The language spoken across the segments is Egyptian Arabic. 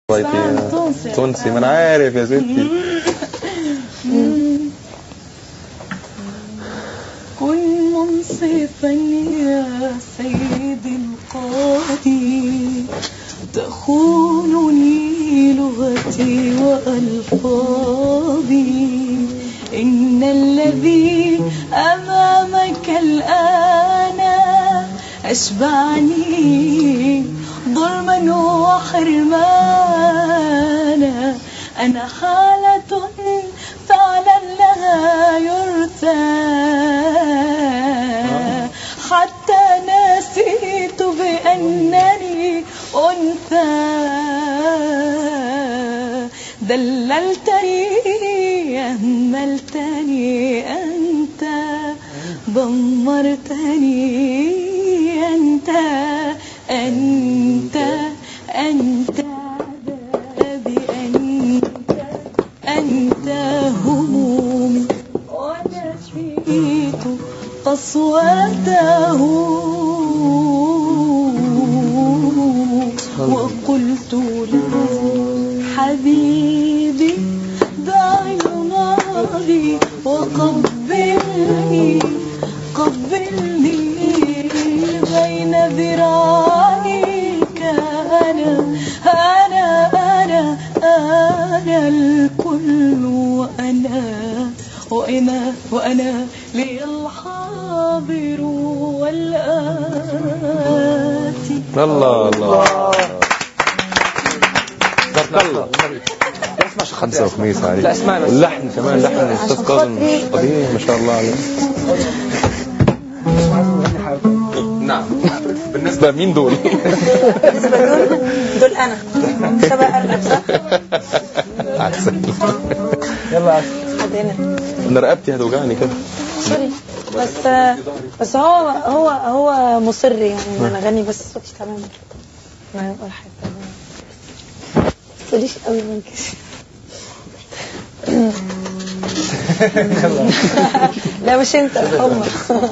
كويتي تونسي. تونسي ما انا عارف يا ستي كن منصفا يا سيدي القاضي تخونني لغتي وألفاظي إن الذي أمامك الآن أشبعني ظلما وحرمانا أنا حالة فعلا لها يرثى حتى نسيت بأنني أنثى دللتني أهملتني أنت دمرتني أنت أنت أنت عذابي أنت أنت همومي ونسيت قسوته وقلت له حبيبي دع الماضي وقبلني قبلني بين ذراعيك أنا أنا أنا أنا الكل وأنا وأنا وأنا لي الحاضر والآتي الله الله بارك الله اسمع شيخ خمسة وخميس عليك لا اسمعنا اللحن كمان لحن الاستاذ كاظم طبيعي ما شاء الله عليه نعم بالنسبة مين دول؟ بالنسبة دول دول أنا شبه أرنب صح؟ عسل يلا هدينا انا رقبتي هتوجعني كده سوري بس بس هو هو هو مصر يعني ان انا اغني بس صوتي تمام ما ولا حاجه ما تقوليش قوي ممكن لا مش انت الحمى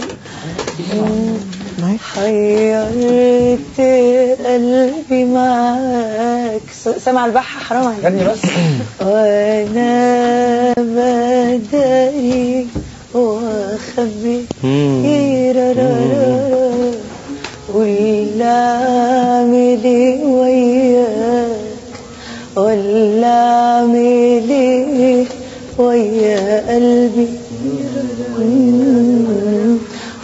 حيرت قلبي معاك سامع البحة حرام عليك غني بس وانا بداري واخبي يرارارارا. ولا اعمل ايه وياك ولا اعمل ايه ويا قلبي مم.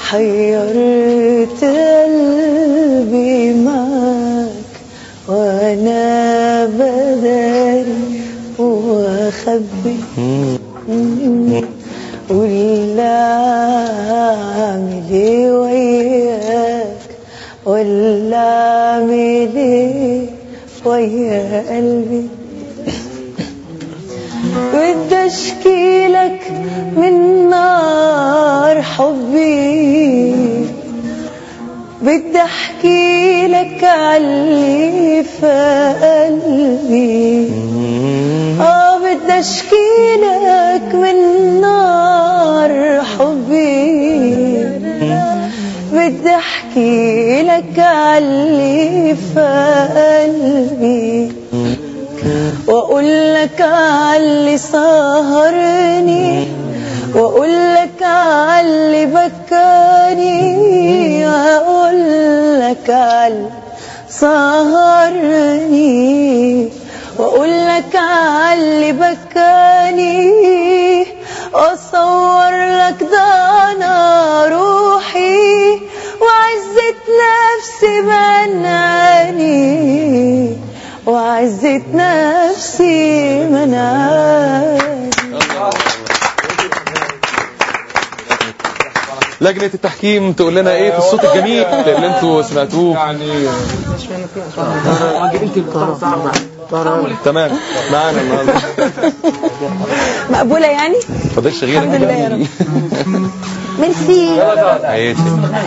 حيرت قلبي معاك وانا بداري واخبي ولا اعمل ايه وياك ولا اعمل ايه ويا قلبي بدي اشكي لك من نار حبي بدي احكي لك علي في قلبي اه بدي اشكي لك من نار حبي بدي احكي لك علي في قلبي واقول لك علي سهرني واقول لك علي بكاني واقول لك علي سهرني واقول لك علي بكاني اصور لك ده انا روحي وعزة نفسي منعاني وعزة نفسي منعاني لجنة التحكيم تقول لنا ايه في الصوت الجميل اللي انتوا سمعتوه يعني تمام معانا النهارده مقبولة يعني فضلش غيرك الحمد لله يا رب. ميرسي عيشي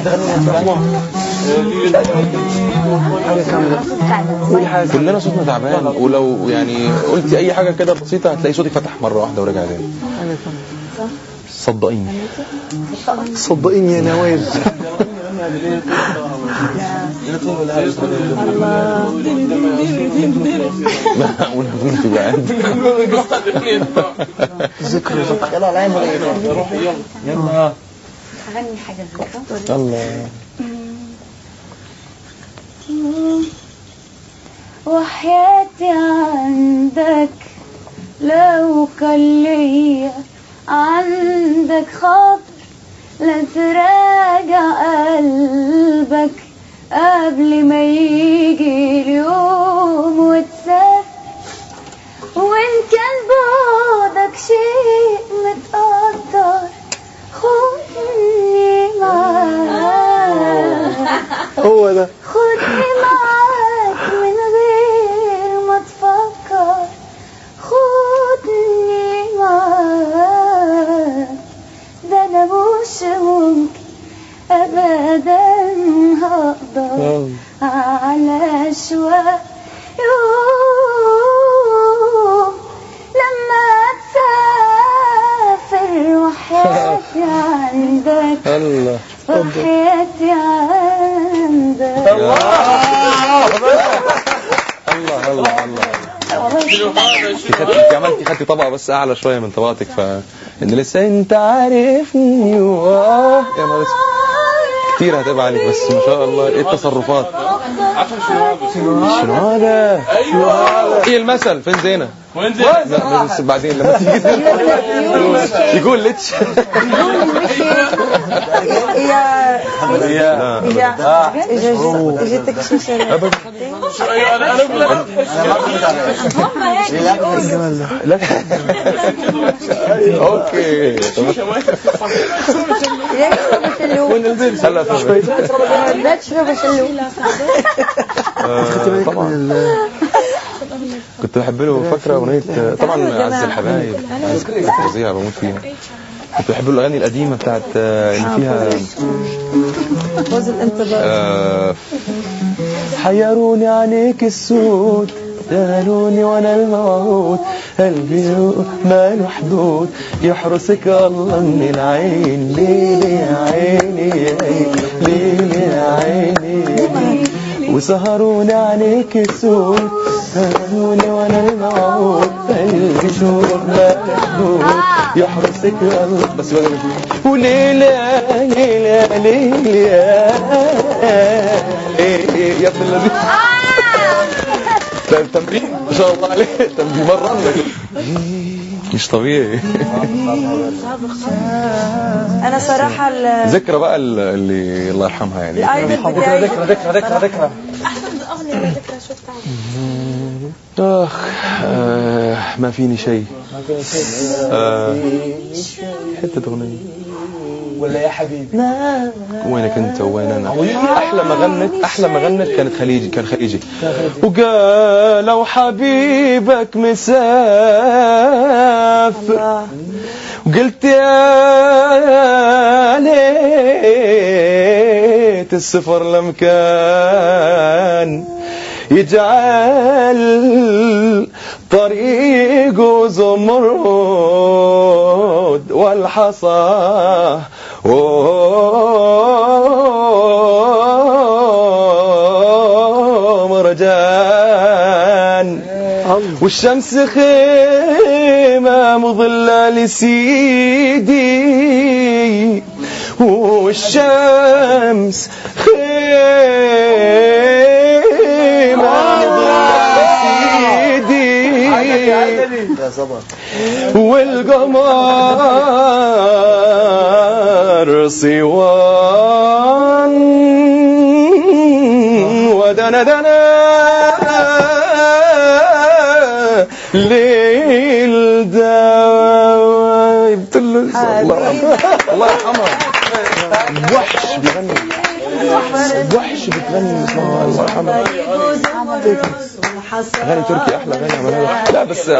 كلنا صوتنا تعبان ولو يعني قلتي اي حاجه كده بسيطه هتلاقي صوتك فتح مره واحده ورجع تاني صدقيني صدقيني يا نواز ونقول في بعد ذكر ذكر يلا العين ولا ايه يلا اغني حاجه ذكرى الله وحياتي عندك لو كان ليا عندك خاطر لا تراجع قلبك قبل ما يجي اليوم وتسافر وان كان بعدك شيء متقدر خدني معاك هو ده خدني معاك من غير ما تفكر خدني معاك ده انا مش ممكن ابدا هقدر على شوق يوم لما تسافر وحياتي عندك الله وحياتي عندك الله الله الله الله انت خدتي عملتي خدتي طبقه بس اعلى شويه من طبقتك ف ان لسه انت عارفني واه يا نهار اسود كتير هتبقى عليك بس ما شاء الله ايه التصرفات شنو هذا؟ ايه المثل فين زينة؟ وين زي لا بس بعدين لما تيجي يقول لتش يا لا يا اجتك شيشه انا انا بقول لا اوكي طب لا تشرب شلو هلا طيب. لا تشرب شلو آه، طبعا كنت بحب له فاكره اغنيه طبعا عز الحبايب عز كانت فظيعه بموت فيها كنت بحب له الاغاني القديمه بتاعت آه، اللي فيها فوز الانتظار آه، حيروني عليك السود داروني وانا الموعود قلبي ما له حدود يحرسك الله من العين ليلي يا عيني ليلي يا عيني وسهروني عليك السود داروني وانا الموعود قلبي شوق ما له حدود يحرسك الله بس بقى وليلة ليلة ليلة يا ابن الذين ده التمرين ما شاء الله عليه تمرين مرة مش طبيعي انا صراحه ال- ذكرى بقى ال- اللي الله يرحمها يعني الايدل بتاعي ذكرى ذكرى ذكرى ذكرى اخ آه ما فيني شيء آه حتة اغنية ولا يا حبيبي وينك انت وين انا احلى ما غنت احلى ما غنت كانت خليجي كان خليجي وقالوا حبيبك مسافر الله وقلت يا ليت السفر لم كان يجعل طريقه زمرد والحصى مرجان والشمس خيمة مظلة لسيدي والشمس خيمة مظلة لسيدي يا صبر والقمر صوان ودنا دنا ليل دايب الله الله يرحمها وحش بيغني وحش بتغني اسمها الله يرحمها اغاني تركي احلى اغاني عملها لا بس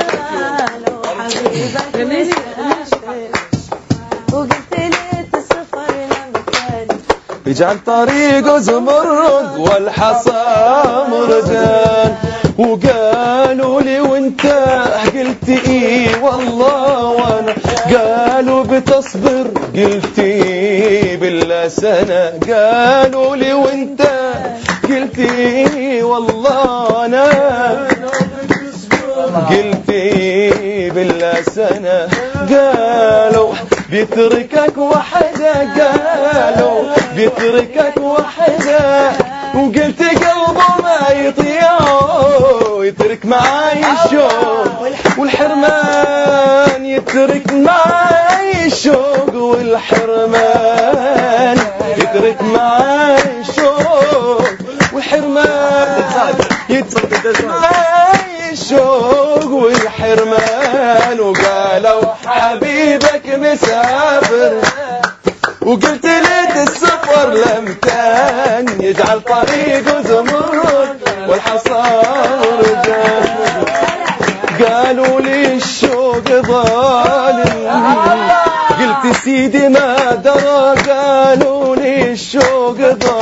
وقلت ليت السفر لما كان يجعل طريقه زمرد والحصى مرجان وقالوا لي وانت قلت ايه والله وانا قالوا بتصبر قلت ايه بالله سنة قالوا لي وانت قلت ايه والله انا قلت ايه بالله سنة قالوا بيتركك وحدة قالوا بيتركك وحدة وقلت قلبه ما يطيع يترك معاي الشوق والحرمان يترك معاي الشوق والحرمان يترك معاي الشوق والحرمان يترك معاي الشوق والحرمان وقالوا حبيبك مسافر وقلت ليت السفر لم كان يجعل طريقه زمرد والحصار رجال قالوا لي الشوق ظالم قلت سيدي ما درى قالوا لي الشوق ظالم